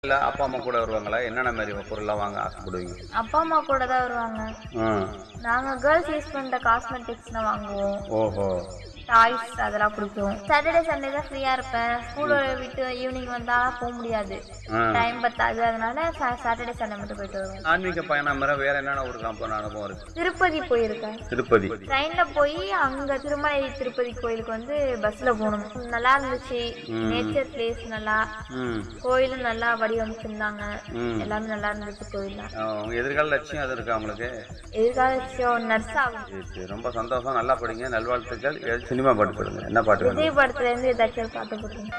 இல்லை அப்பா அம்மா கூட வருவாங்களா என்னென்ன மாதிரி பொருள்லாம் வாங்க ஆசைப்படுவீங்க அப்பா அம்மா கூட தான் வருவாங்க ம் நாங்கள் கேர்ள்ஸ் யூஸ் பண்ணுற காஸ்மெட்டிக்ஸ்லாம் வாங்குவோம் ஓஹோ டாய்ஸ் அதெல்லாம் பிடிக்கும் சாட்டர்டே சண்டே தான் ஃப்ரீயாக இருப்பேன் ஸ்கூலை விட்டு ஈவினிங் வந்தால் போக முடியாது ஆ. டைம் பத்தாது அதனால சாட்டர்டே சண்டே மட்டும் போயிட்டு வருவோம் ஆன்மீக பயணம் மாதிரி வேற என்னென்ன ஊருக்குலாம் போன அனுபவம் இருக்கு திருப்பதி போயிருக்கேன் திருப்பதி ட்ரெயினில் போய் அங்கே திருமலை திருப்பதி கோயிலுக்கு வந்து பஸ்ஸில் போகணும் நல்லா இருந்துச்சு நேச்சர் பிளேஸ் நல்லா ம் கோயிலும் நல்லா வடிவமைச்சிருந்தாங்க ம். எல்லாமே நல்லா இருந்துச்சு கோயில்லாம் ஆ, உங்க எதிர்கால லட்சியம் அது இருக்கா உங்களுக்கு எதிர்கால நர்ஸ் ஆகும் சரி, சரி. ரொம்ப சந்தோஷம் நல்லா படிங்க நல்வாழ்த்துக்கள் ஏதாவது சினிமா பாட்டு பாடுங்க என்ன பாட்டு வேணும் விஜய் படத்துலேருந்து ஏதாச்சும் ஒரு பாட்டு போட்டுருங்க